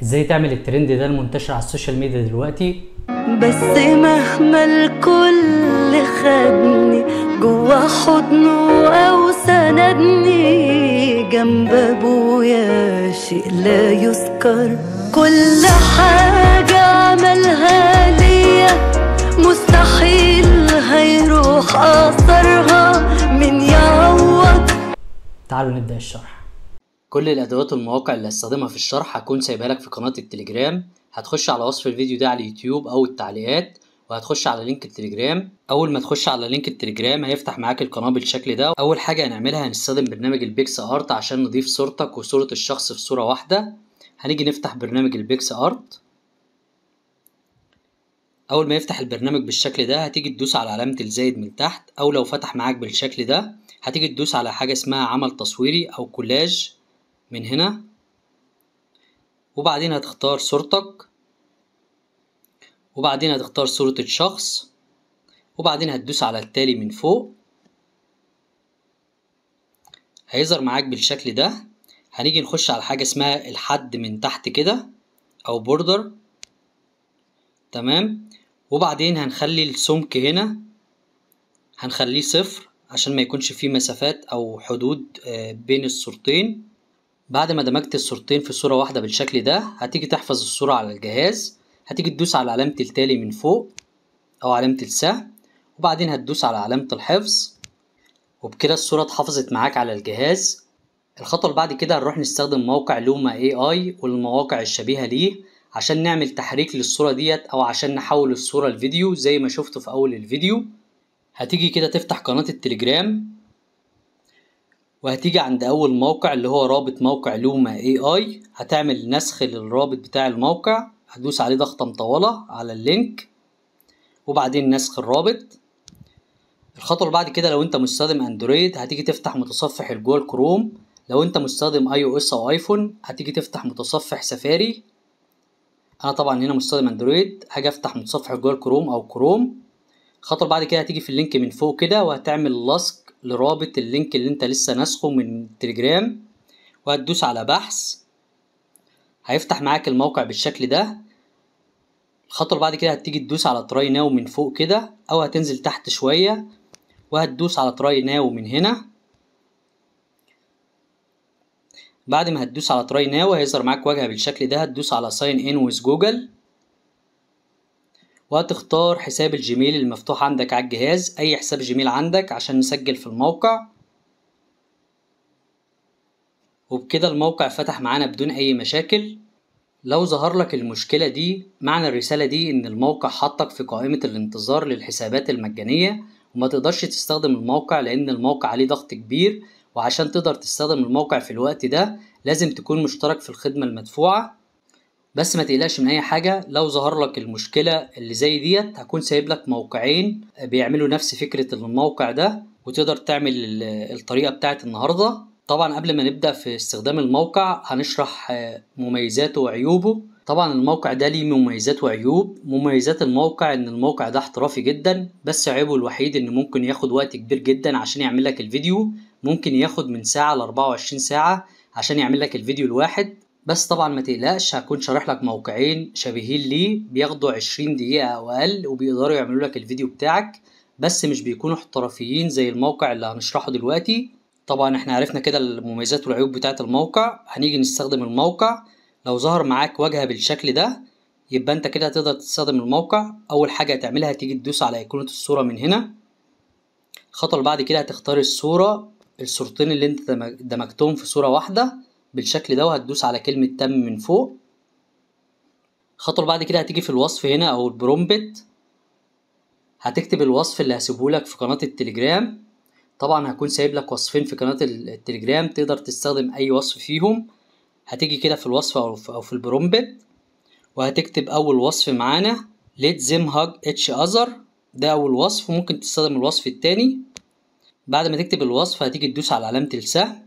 ازاي تعمل الترند ده المنتشر على السوشيال ميديا دلوقتي بس مهما الكل خدني جوا حضنه او سندني جنب ابويا شيء لا يذكر كل حاجة عملها ليا مستحيل هيروح اثرها من يعوض تعالوا نبدأ الشرح كل الادوات والمواقع اللي هستخدمها في الشرح هكون سايبها لك في قناة التليجرام هتخش على وصف الفيديو ده على اليوتيوب او التعليقات وهتخش على لينك التليجرام اول ما تخش على لينك التليجرام هيفتح معاك القناه بالشكل ده اول حاجه هنعملها هنستخدم برنامج البيكس ارت عشان نضيف صورتك وصوره الشخص في صوره واحده هنيجي نفتح برنامج البيكس ارت اول ما يفتح البرنامج بالشكل ده هتيجي تدوس على علامه الزائد من تحت او لو فتح معاك بالشكل ده هتيجي تدوس على حاجه اسمها عمل تصويري او كولاج من هنا وبعدين هتختار صورتك وبعدين هتختار صورة الشخص وبعدين هتدوس على التالي من فوق هيظهر معاك بالشكل ده هنيجي نخش على حاجة اسمها الحد من تحت كده أو بوردر تمام وبعدين هنخلي السمك هنا هنخليه صفر عشان ما يكونش فيه مسافات أو حدود بين الصورتين بعد ما دمجت الصورتين في صورة واحدة بالشكل ده هتيجي تحفظ الصورة على الجهاز هتيجي تدوس على علامة التالي من فوق أو علامة السهم وبعدين هتدوس على علامة الحفظ وبكده الصورة اتحفظت معاك على الجهاز الخطوة اللي بعد كده هنروح نستخدم موقع لوما اي اي والمواقع الشبيهة ليه عشان نعمل تحريك للصورة ديت أو عشان نحول الصورة لفيديو زي ما شفته في أول الفيديو هتيجي كده تفتح قناة التليجرام وهتيجي عند أول موقع اللي هو رابط موقع لوما اي اي هتعمل نسخ للرابط بتاع الموقع هتدوس عليه ضغطة مطولة على اللينك وبعدين نسخ الرابط الخطوة اللي بعد كده لو انت مستخدم اندرويد هتيجي تفتح متصفح الجوال كروم لو انت مستخدم اي او اس او ايفون هتيجي تفتح متصفح سفاري انا طبعا هنا مستخدم اندرويد هاجي افتح متصفح الجوال كروم او كروم الخطوة اللي بعد كده هتيجي في اللينك من فوق كده وهتعمل لصق لرابط اللينك اللي انت لسه ناسخه من التليجرام وهتدوس على بحث هيفتح معاك الموقع بالشكل ده الخطوة اللي بعد كده هتيجي تدوس على تراي ناو من فوق كده أو هتنزل تحت شوية وهتدوس على تراي ناو من هنا بعد ما هتدوس على تراي ناو هيظهر معاك واجهة بالشكل ده هتدوس على ساين ان ويز جوجل وهتختار حساب الجيميل المفتوح عندك على الجهاز أي حساب جيميل عندك عشان نسجل في الموقع وبكده الموقع فتح معانا بدون أي مشاكل لو ظهر لك المشكلة دي معنى الرسالة دي إن الموقع حطك في قائمة الانتظار للحسابات المجانية وما تقدرش تستخدم الموقع لأن الموقع عليه ضغط كبير وعشان تقدر تستخدم الموقع في الوقت ده لازم تكون مشترك في الخدمة المدفوعة بس ما تقلقش من أي حاجة لو ظهر لك المشكلة اللي زي ديت هكون سايب لك موقعين بيعملوا نفس فكرة الموقع ده وتقدر تعمل الطريقة بتاعت النهاردة طبعا قبل ما نبدأ في استخدام الموقع هنشرح مميزاته وعيوبه طبعا الموقع ده ليه مميزات وعيوب مميزات الموقع ان الموقع ده احترافي جدا بس عيبه الوحيد ان ممكن ياخد وقت كبير جدا عشان يعمل لك الفيديو ممكن ياخد من ساعة ل 24 ساعة عشان يعمل لك الفيديو الواحد بس طبعا ما تقلقش هكون شارح لك موقعين شبيهين ليه بياخدوا 20 دقيقة او اقل وبيقدروا يعملوا لك الفيديو بتاعك بس مش بيكونوا احترافيين زي الموقع اللي هنشرحه دلوقتي طبعا احنا عرفنا كده المميزات والعيوب بتاعة الموقع هنيجي نستخدم الموقع لو ظهر معاك واجهة بالشكل ده يبقى انت كده هتقدر تستخدم الموقع اول حاجة هتعملها هتيجي تدوس على ايقونة الصورة من هنا الخطوة اللي بعد كده هتختار الصورة الصورتين اللي انت دمجتهم في صورة واحدة بالشكل ده وهتدوس على كلمة تم من فوق الخطوة اللي بعد كده هتيجي في الوصف هنا او البرومبت هتكتب الوصف اللي هسيبهولك في قناة التليجرام طبعا هكون سايب لك وصفين في قناة التليجرام تقدر تستخدم أي وصف فيهم هتيجي كده في الوصف أو في, أو في البرومبت وهتكتب أول وصف معانا let them hug each other ده أول وصف وممكن تستخدم الوصف التاني بعد ما تكتب الوصف هتيجي تدوس على علامة السهم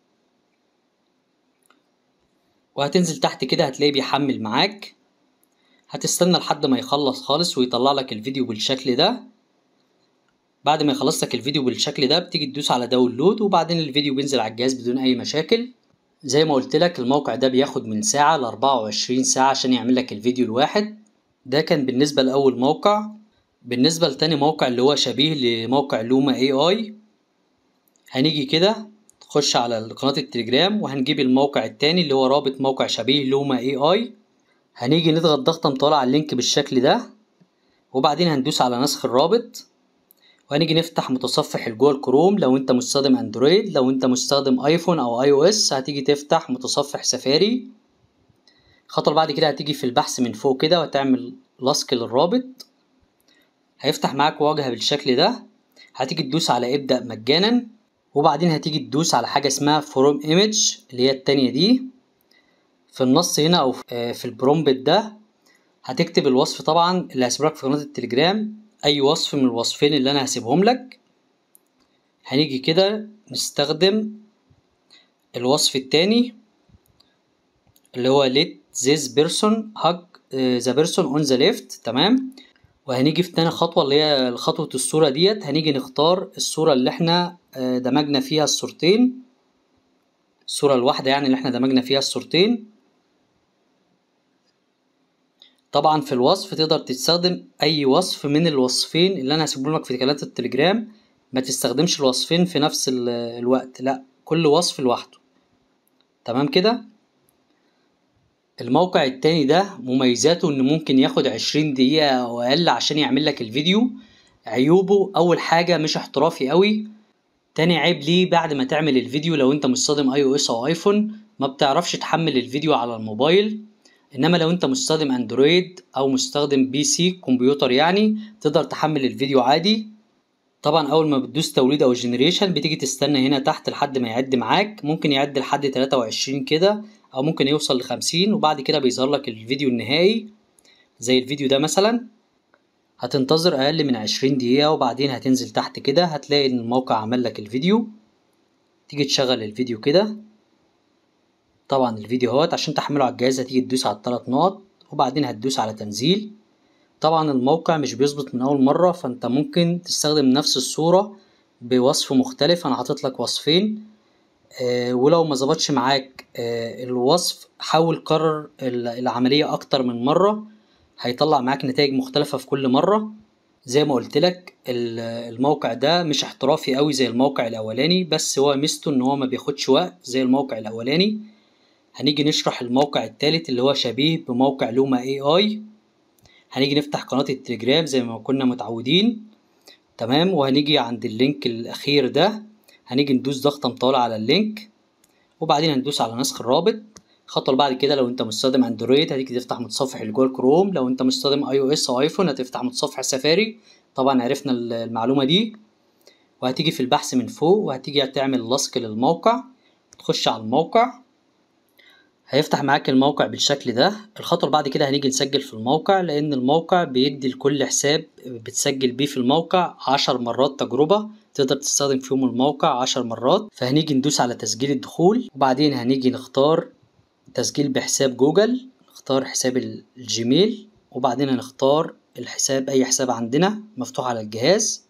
وهتنزل تحت كده هتلاقيه بيحمل معاك هتستنى لحد ما يخلص خالص ويطلع لك الفيديو بالشكل ده بعد ما يخلص لك الفيديو بالشكل ده بتيجي تدوس على داونلود وبعدين الفيديو بينزل على الجهاز بدون اي مشاكل زي ما قلت لك الموقع ده بياخد من ساعة ل 24 ساعة عشان يعمل لك الفيديو الواحد ده كان بالنسبة لأول موقع بالنسبة لتاني موقع اللي هو شبيه لموقع لوما اي اي هنيجي كده نخش على قناة التليجرام وهنجيب الموقع التاني اللي هو رابط موقع شبيه لوما اي اي هنيجي نضغط ضغطة مطولة على اللينك بالشكل ده وبعدين هندوس على نسخ الرابط وهنيجي نفتح متصفح الجوجل كروم لو انت مستخدم اندرويد لو انت مستخدم ايفون او اي او اس هتيجي تفتح متصفح سفاري الخطوة اللي بعد كده هتيجي في البحث من فوق كده وتعمل لصق للرابط هيفتح معاك واجهة بالشكل ده هتيجي تدوس على ابدأ مجانا وبعدين هتيجي تدوس على حاجة اسمها فروم ايمج اللي هي التانية دي في النص هنا او في البرومبت ده هتكتب الوصف طبعا اللي هسيبلك في قناة التليجرام اي وصف من الوصفين اللي انا هسيبهم لك هنيجي كده نستخدم الوصف التاني اللي هو let this person hug the person on the left تمام وهنيجي في تاني خطوة اللي هي خطوة الصورة ديت هنيجي نختار الصورة اللي احنا دمجنا فيها الصورتين الصورة الواحدة يعني اللي احنا دمجنا فيها الصورتين طبعا في الوصف تقدر تستخدم اي وصف من الوصفين اللي انا هسيبهم لك في قناة التليجرام ما تستخدمش الوصفين في نفس الوقت لا كل وصف لوحده تمام كده الموقع التاني ده مميزاته ان ممكن ياخد عشرين دقيقة او اقل عشان يعمل لك الفيديو عيوبه اول حاجة مش احترافي قوي تاني عيب ليه بعد ما تعمل الفيديو لو انت مستخدم اي او اس او ايفون ما بتعرفش تحمل الفيديو على الموبايل انما لو انت مستخدم اندرويد او مستخدم بي سي كمبيوتر يعني تقدر تحمل الفيديو عادي طبعا اول ما بتدوس توليد او جنريشن بتيجي تستنى هنا تحت لحد ما يعد معاك ممكن يعد لحد 23 كده او ممكن يوصل لخمسين وبعد كده بيظهر لك الفيديو النهائي زي الفيديو ده مثلا هتنتظر اقل من عشرين دقيقة وبعدين هتنزل تحت كده هتلاقي ان الموقع عمل لك الفيديو تيجي تشغل الفيديو كده طبعا الفيديو اهوت عشان تحمله على الجهاز هتيجي تدوس على الثلاث نقط وبعدين هتدوس على تنزيل طبعا الموقع مش بيظبط من اول مرة فانت ممكن تستخدم نفس الصورة بوصف مختلف انا حاطط لك وصفين آه ولو ما ظبطش معاك آه الوصف حاول كرر العملية اكتر من مرة هيطلع معاك نتائج مختلفة في كل مرة زي ما قلت لك الموقع ده مش احترافي قوي زي الموقع الاولاني بس هو ميزته ان هو ما بياخدش وقت زي الموقع الاولاني هنيجي نشرح الموقع التالت اللي هو شبيه بموقع لوما اي اي هنيجي نفتح قناة التليجرام زي ما كنا متعودين تمام وهنيجي عند اللينك الاخير ده هنيجي ندوس ضغطة مطولة على اللينك وبعدين هندوس على نسخ الرابط الخطوة اللي بعد كده لو انت مستخدم اندرويد هتيجي تفتح متصفح الجوجل كروم لو انت مستخدم اي او اس او ايفون هتفتح متصفح سفاري طبعا عرفنا المعلومة دي وهتيجي في البحث من فوق وهتيجي تعمل لصق للموقع تخش على الموقع هيفتح معاك الموقع بالشكل ده الخطوة اللي بعد كده هنيجي نسجل في الموقع لأن الموقع بيدي لكل حساب بتسجل بيه في الموقع عشر مرات تجربة تقدر تستخدم فيهم الموقع عشر مرات فهنيجي ندوس على تسجيل الدخول وبعدين هنيجي نختار تسجيل بحساب جوجل نختار حساب الجيميل وبعدين هنختار الحساب أي حساب عندنا مفتوح على الجهاز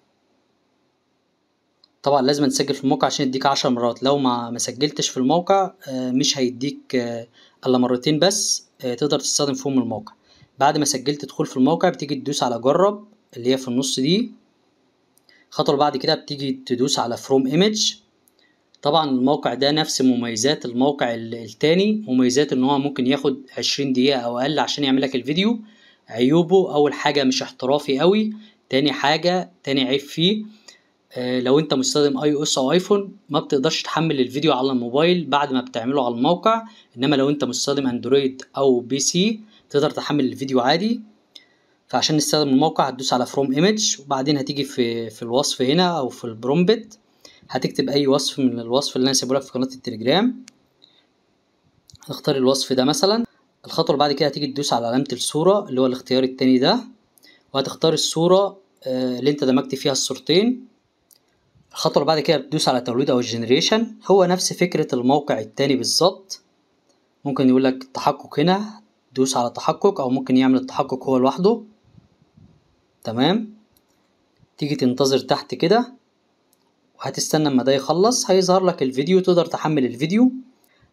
طبعا لازم تسجل في الموقع عشان يديك عشر مرات لو ما ما سجلتش في الموقع مش هيديك الا مرتين بس تقدر تستخدم فيهم الموقع بعد ما سجلت تدخل في الموقع بتيجي تدوس على جرب اللي هي في النص دي الخطوة اللي بعد كده بتيجي تدوس على فروم ايمج طبعا الموقع ده نفس مميزات الموقع التاني مميزات ان هو ممكن ياخد عشرين دقيقة او اقل عشان يعمل لك الفيديو عيوبه اول حاجة مش احترافي قوي تاني حاجة تاني عيب فيه لو انت مستخدم اي او اس او ايفون ما بتقدرش تحمل الفيديو على الموبايل بعد ما بتعمله على الموقع انما لو انت مستخدم اندرويد او بي سي تقدر تحمل الفيديو عادي فعشان نستخدم الموقع هتدوس على فروم ايمج وبعدين هتيجي في في الوصف هنا او في البرومبت هتكتب اي وصف من الوصف اللي انا سايبه لك في قناه التليجرام هنختار الوصف ده مثلا الخطوه اللي بعد كده هتيجي تدوس على علامه الصوره اللي هو الاختيار التاني ده وهتختار الصوره اللي انت دمجت فيها الصورتين الخطوة اللي بعد كده بتدوس على توليد أو الجنريشن هو نفس فكرة الموقع التاني بالظبط ممكن يقول لك التحقق هنا دوس على تحقق أو ممكن يعمل التحقق هو لوحده تمام تيجي تنتظر تحت كده وهتستنى اما ده يخلص هيظهر لك الفيديو تقدر تحمل الفيديو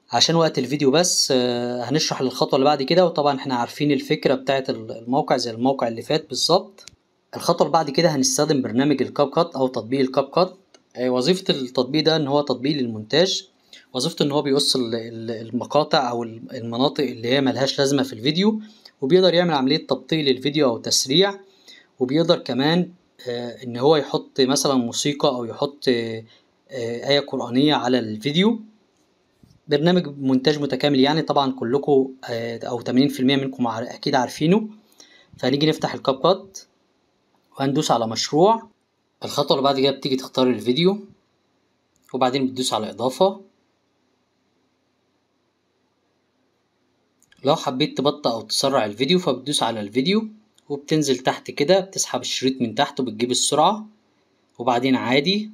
عشان وقت الفيديو بس آه، هنشرح الخطوة اللي بعد كده وطبعا احنا عارفين الفكرة بتاعت الموقع زي الموقع اللي فات بالظبط الخطوة اللي بعد كده هنستخدم برنامج الكاب كات أو تطبيق الكاب كات آه، وظيفة التطبيق ده إن هو تطبيق للمونتاج وظيفته إن هو بيقص ال- ال- المقاطع أو ال- المناطق اللي هي ملهاش لازمة في الفيديو وبيقدر يعمل عملية تبطيء للفيديو أو تسريع وبيقدر كمان آه، إن هو يحط مثلا موسيقى أو يحط آه، آه، آية قرآنية على الفيديو برنامج مونتاج متكامل يعني طبعا كلكم آه، او 80% منكم عار- اكيد عارفينه فهنيجي نفتح الكاب كات وهندوس على مشروع الخطوة اللي بعد كده بتيجي تختار الفيديو وبعدين بتدوس على اضافة لو حبيت تبطأ او تسرع الفيديو فبتدوس على الفيديو وبتنزل تحت كده بتسحب الشريط من تحت وبتجيب السرعة وبعدين عادي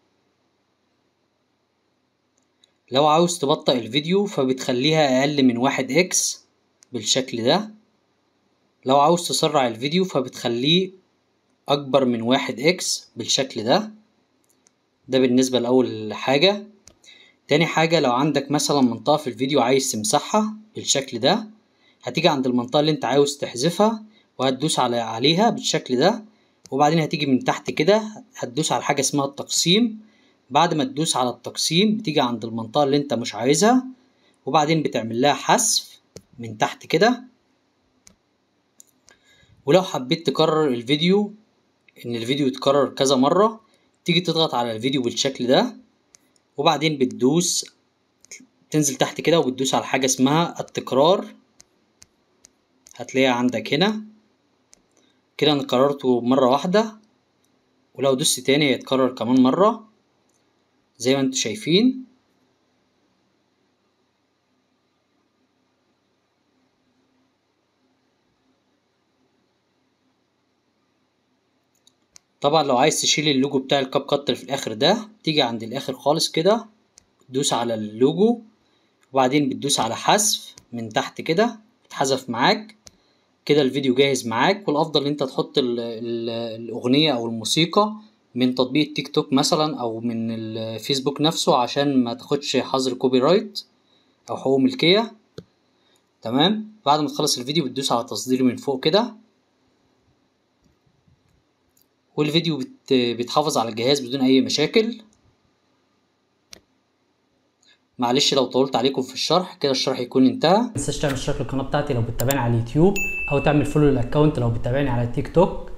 لو عاوز تبطئ الفيديو فبتخليها أقل من واحد إكس بالشكل ده لو عاوز تسرع الفيديو فبتخليه أكبر من واحد إكس بالشكل ده ده بالنسبة لأول حاجة تاني حاجة لو عندك مثلا منطقة في الفيديو عايز تمسحها بالشكل ده هتيجي عند المنطقة اللي انت عاوز تحذفها وهتدوس على عليها بالشكل ده وبعدين هتيجي من تحت كده هتدوس على حاجة اسمها التقسيم بعد ما تدوس على التقسيم بتيجي عند المنطقة اللي انت مش عايزها وبعدين بتعمل لها حذف من تحت كده ولو حبيت تكرر الفيديو ان الفيديو يتكرر كذا مرة تيجي تضغط على الفيديو بالشكل ده وبعدين بتدوس تنزل تحت كده وبتدوس على حاجة اسمها التكرار هتلاقيها عندك هنا كده انا قررته مرة واحدة ولو دوست تاني هيتكرر كمان مرة زي ما انتوا شايفين طبعا لو عايز تشيل اللوجو بتاع الكاب كات اللي في الاخر ده تيجي عند الاخر خالص كده تدوس على اللوجو وبعدين بتدوس على حذف من تحت كده اتحذف معاك كده الفيديو جاهز معاك والافضل ان انت تحط ال ال الاغنية او الموسيقى من تطبيق التيك توك مثلا او من الفيسبوك نفسه عشان ما تاخدش حظر كوبي رايت او حقوق ملكية تمام بعد ما تخلص الفيديو بتدوس على تصدير من فوق كده والفيديو بت... بيتحافظ على الجهاز بدون اي مشاكل معلش لو طولت عليكم في الشرح كده الشرح يكون انتهى تنساش تعمل اشتراك للقناه بتاعتي لو بتتابعني على اليوتيوب او تعمل فولو للاكونت لو بتتابعني على التيك توك